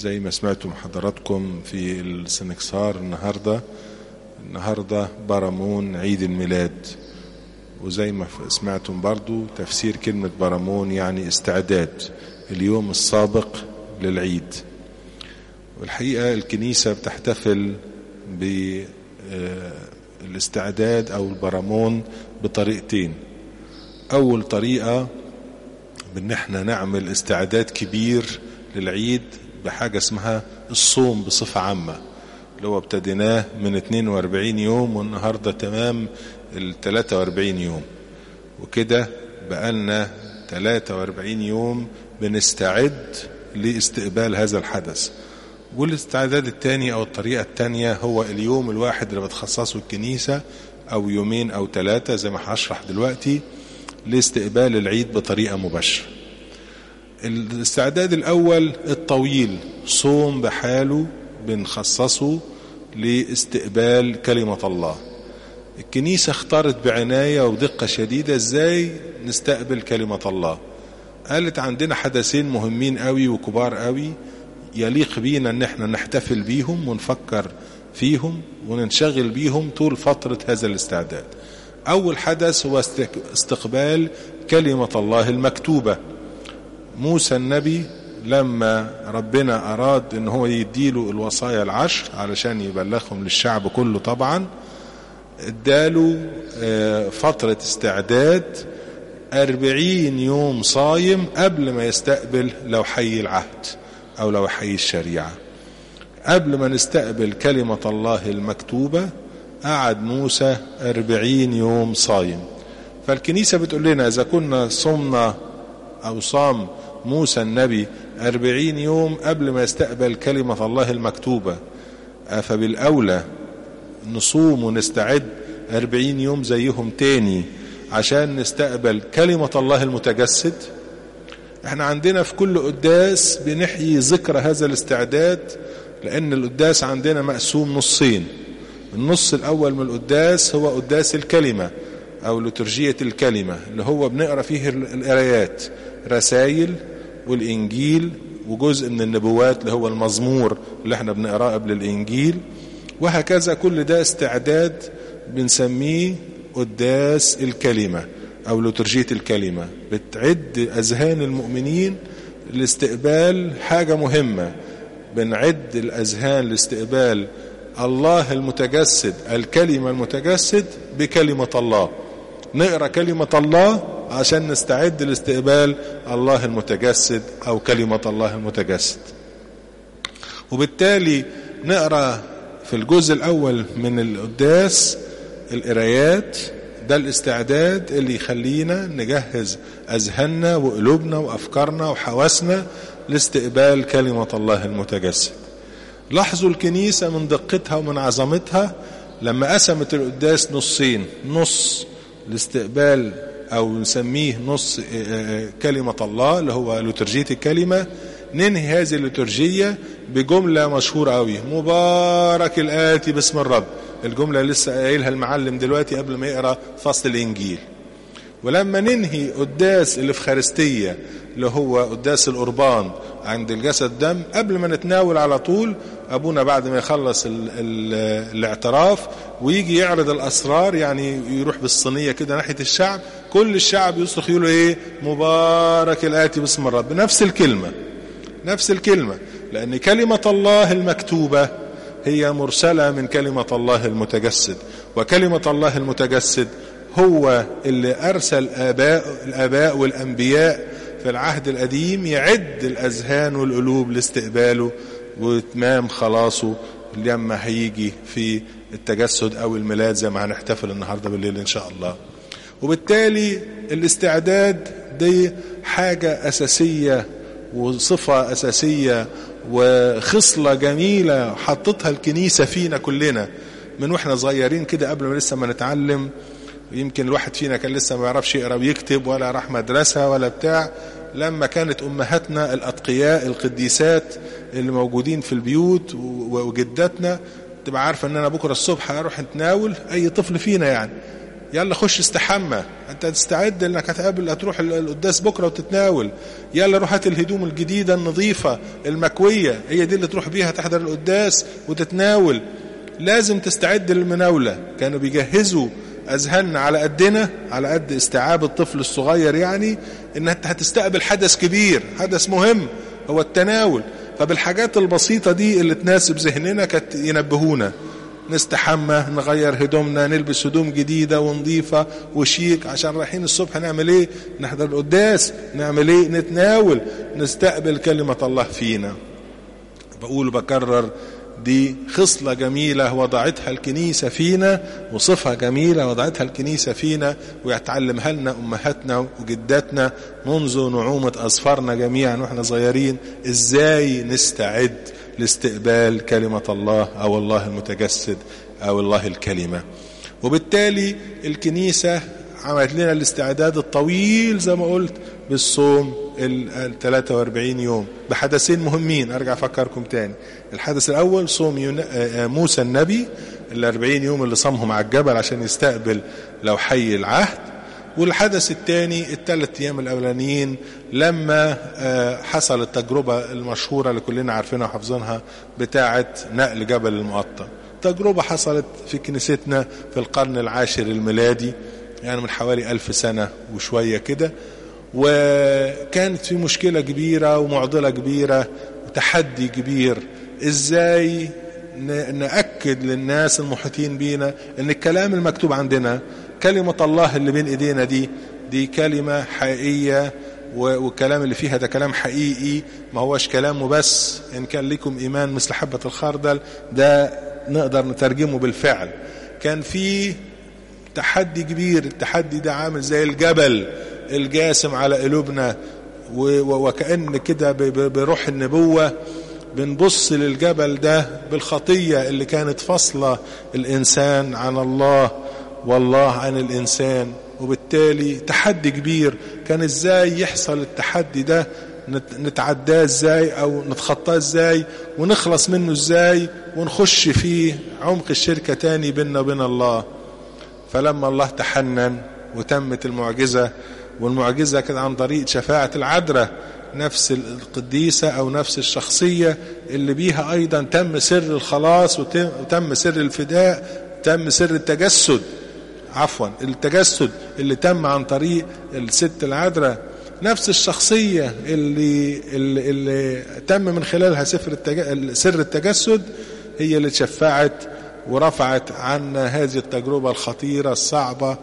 زي ما سمعتم حضراتكم في السنكسار النهاردة النهاردة برامون عيد الميلاد وزي ما سمعتم برضو تفسير كلمة برامون يعني استعداد اليوم السابق للعيد والحقيقة الكنيسة بتحتفل بالاستعداد أو البرامون بطريقتين أول طريقة بأن احنا نعمل استعداد كبير للعيد بحاجة اسمها الصوم بصفة عامة اللي هو ابتديناه من 42 يوم والنهاردة تمام ال 43 يوم وكده بقالنا 43 يوم بنستعد لاستقبال هذا الحدث والاستعداد الثاني او الطريقة الثانية هو اليوم الواحد اللي بتخصصه الكنيسة او يومين او ثلاثة زي ما هشرح دلوقتي لاستقبال العيد بطريقة مباشرة الاستعداد الأول الطويل صوم بحاله بنخصصه لاستقبال كلمة الله الكنيسة اختارت بعناية ودقة شديدة ازاي نستقبل كلمة الله قالت عندنا حدثين مهمين قوي وكبار قوي يليق بينا ان احنا نحتفل بيهم ونفكر فيهم وننشغل بيهم طول فترة هذا الاستعداد اول حدث هو استقبال كلمة الله المكتوبة موسى النبي لما ربنا أراد ان هو يديله الوصايا العشر علشان يبلغهم للشعب كله طبعا اداله فترة استعداد أربعين يوم صايم قبل ما يستقبل لو حي العهد أو لو حي الشريعة قبل ما نستقبل كلمة الله المكتوبة قعد موسى أربعين يوم صايم فالكنيسة بتقول لنا إذا كنا صمنا أو صام موسى النبي أربعين يوم قبل ما يستقبل كلمة الله المكتوبة فبالأولى نصوم ونستعد أربعين يوم زيهم تاني عشان نستقبل كلمة الله المتجسد احنا عندنا في كل قداس بنحيي ذكرى هذا الاستعداد لأن القداس عندنا مقسوم نصين النص الأول من القداس هو قداس الكلمة أو لترجية الكلمة اللي هو بنقرأ فيه القرايات رسائل والإنجيل وجزء من النبوات اللي هو المزمور اللي احنا بنقراه قبل الإنجيل وهكذا كل ده استعداد بنسميه قداس الكلمة أو لترجية الكلمة بتعد أذهان المؤمنين لاستقبال حاجة مهمة بنعد الأذهان لاستقبال الله المتجسد الكلمة المتجسد بكلمة الله نقرأ كلمة الله عشان نستعد لاستقبال الله المتجسد أو كلمة الله المتجسد وبالتالي نقرأ في الجزء الأول من القداس القرايات ده الاستعداد اللي يخلينا نجهز أذهاننا وقلوبنا وأفكارنا وحواسنا لاستقبال كلمة الله المتجسد لاحظوا الكنيسة من دقتها ومن عظمتها لما قسمت القداس نصين نص لاستقبال أو نسميه نص كلمة الله اللي هو لترجية الكلمة ننهي هذه الليتورجية بجملة مشهورة قوي مبارك الآتي باسم الرب الجملة لسه قايلها المعلم دلوقتي قبل ما يقرأ فصل الإنجيل ولما ننهي قداس الإفخارستية اللي هو قداس القربان عند الجسد دم قبل ما نتناول على طول أبونا بعد ما يخلص ال ال الاعتراف ويجي يعرض الأسرار يعني يروح بالصينية كده ناحية الشعب كل الشعب يصرخ يقولوا إيه مبارك الآتي باسم الرب نفس الكلمة نفس الكلمة لأن كلمة الله المكتوبة هي مرسلة من كلمة الله المتجسد وكلمة الله المتجسد هو اللي أرسل آباء الآباء والأنبياء في العهد القديم يعد الأذهان والقلوب لاستقباله وإتمام خلاصه لما هيجي في التجسد أو الميلاد زي ما هنحتفل النهاردة بالليل إن شاء الله وبالتالي الاستعداد دي حاجة أساسية وصفة أساسية وخصلة جميلة حطتها الكنيسة فينا كلنا من واحنا صغيرين كده قبل ما لسه ما نتعلم يمكن الواحد فينا كان لسه ما يعرفش يقرا ويكتب ولا راح مدرسة ولا بتاع لما كانت أمهاتنا الأتقياء القديسات اللي موجودين في البيوت وجداتنا تبقى عارفة ان انا بكرة الصبح هروح اتناول اي طفل فينا يعني يلا خش استحمى انت تستعد انك هتقابل هتروح القداس بكره وتتناول يلا روح هات الهدوم الجديده النظيفه المكويه هي دي اللي تروح بيها تحضر القداس وتتناول لازم تستعد للمناوله كانوا بيجهزوا اذهاننا على قدنا على قد استيعاب الطفل الصغير يعني ان انت هتستقبل حدث كبير حدث مهم هو التناول فبالحاجات البسيطة دي اللي تناسب ذهننا كانت ينبهونا نستحمى نغير هدومنا نلبس هدوم جديدة ونظيفة وشيك عشان رايحين الصبح نعمل ايه نحضر القداس نعمل ايه نتناول نستقبل كلمة الله فينا بقول بكرر دي خصلة جميلة وضعتها الكنيسة فينا وصفة جميلة وضعتها الكنيسة فينا ويتعلمها لنا أمهاتنا وجداتنا منذ نعومة أظفارنا جميعا وإحنا صغيرين إزاي نستعد لاستقبال كلمة الله أو الله المتجسد أو الله الكلمة وبالتالي الكنيسة عملت لنا الاستعداد الطويل زي ما قلت بالصوم ال 43 يوم بحدثين مهمين ارجع افكركم تاني الحدث الاول صوم موسى النبي ال 40 يوم اللي صامهم على الجبل عشان يستقبل لو حي العهد والحدث الثاني الثلاث ايام الاولانيين لما حصل التجربه المشهوره اللي كلنا عارفينها وحافظينها بتاعه نقل جبل المقطم تجربه حصلت في كنيستنا في القرن العاشر الميلادي يعني من حوالي ألف سنة وشوية كده وكانت في مشكلة كبيرة ومعضلة كبيرة وتحدي كبير ازاي نأكد للناس المحيطين بينا ان الكلام المكتوب عندنا كلمة الله اللي بين ايدينا دي دي كلمة حقيقية والكلام اللي فيها ده كلام حقيقي ما هوش كلامه بس ان كان لكم ايمان مثل حبة الخردل ده نقدر نترجمه بالفعل كان في تحدي كبير التحدي ده عامل زي الجبل الجاسم على قلوبنا وكأن كده بروح النبوة بنبص للجبل ده بالخطية اللي كانت فصلة الإنسان عن الله والله عن الإنسان وبالتالي تحدي كبير كان ازاي يحصل التحدي ده نتعداه ازاي او نتخطاه ازاي ونخلص منه ازاي ونخش في عمق الشركة تاني بيننا وبين الله فلما الله تحنن وتمت المعجزة والمعجزة كانت عن طريق شفاعة العذراء نفس القديسة أو نفس الشخصية اللي بيها أيضا تم سر الخلاص وتم سر الفداء تم سر التجسد عفوا التجسد اللي تم عن طريق الست العذراء نفس الشخصية اللي, اللي, اللي تم من خلالها سفر التج... سر التجسد هي اللي تشفعت ورفعت عنا هذه التجربة الخطيرة الصعبة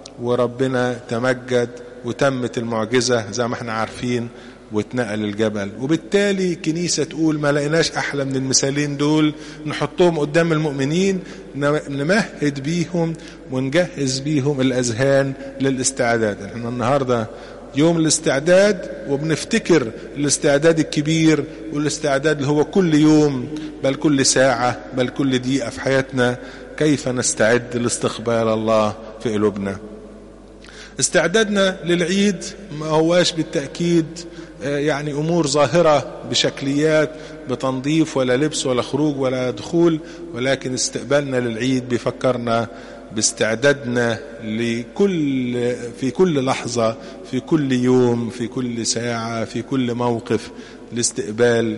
وربنا تمجد وتمت المعجزة زي ما احنا عارفين واتنقل الجبل وبالتالي الكنيسة تقول ما لقيناش أحلى من المثالين دول نحطهم قدام المؤمنين نمهد بيهم ونجهز بيهم الأذهان للاستعداد احنا النهاردة يوم الاستعداد وبنفتكر الاستعداد الكبير والاستعداد اللي هو كل يوم بل كل ساعة بل كل دقيقة في حياتنا كيف نستعد لاستقبال الله في قلوبنا استعدادنا للعيد ما هواش بالتأكيد يعني أمور ظاهرة بشكليات بتنظيف ولا لبس ولا خروج ولا دخول ولكن استقبالنا للعيد بيفكرنا باستعدادنا لكل في كل لحظة في كل يوم في كل ساعة في كل موقف لاستقبال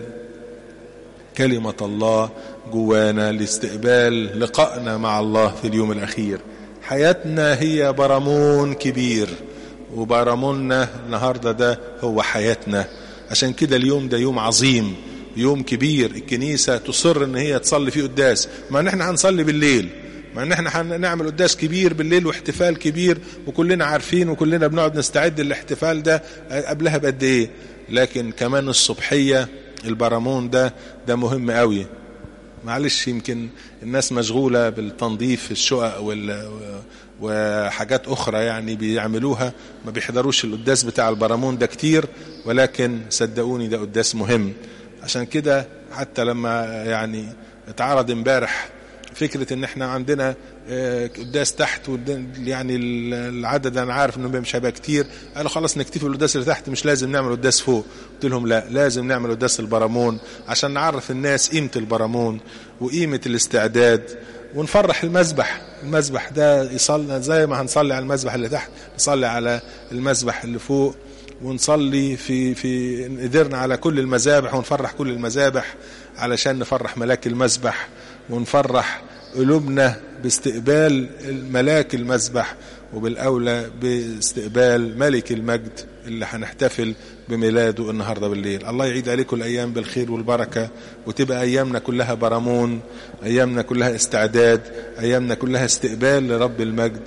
كلمة الله جوانا لاستقبال لقائنا مع الله في اليوم الأخير حياتنا هي برامون كبير وبراموننا النهاردة ده هو حياتنا عشان كده اليوم ده يوم عظيم يوم كبير الكنيسة تصر ان هي تصلي فيه قداس مع ان احنا هنصلي بالليل مع ان احنا هنعمل قداس كبير بالليل واحتفال كبير وكلنا عارفين وكلنا بنقعد نستعد للاحتفال ده قبلها بقد ايه لكن كمان الصبحية البرامون ده ده مهم قوي معلش يمكن الناس مشغولة بالتنظيف الشقق وال وحاجات أخرى يعني بيعملوها ما بيحضروش القداس بتاع البرامون ده كتير ولكن صدقوني ده قداس مهم عشان كده حتى لما يعني اتعرض امبارح فكرة ان احنا عندنا قداس تحت يعني العدد انا عارف انه مش هيبقى كتير قالوا خلاص نكتفي بالقداس اللي تحت مش لازم نعمل قداس فوق قلت لهم لا لازم نعمل قداس البرامون عشان نعرف الناس قيمة البرامون وقيمة الاستعداد ونفرح المذبح المذبح ده يصلي زي ما هنصلي على المذبح اللي تحت نصلي على المذبح اللي فوق ونصلي في في قدرنا على كل المذابح ونفرح كل المذابح علشان نفرح ملاك المذبح ونفرح قلوبنا باستقبال ملاك المذبح وبالأولى باستقبال ملك المجد اللي هنحتفل بميلاده النهاردة بالليل الله يعيد عليكم الأيام بالخير والبركة وتبقى أيامنا كلها برامون أيامنا كلها استعداد أيامنا كلها استقبال لرب المجد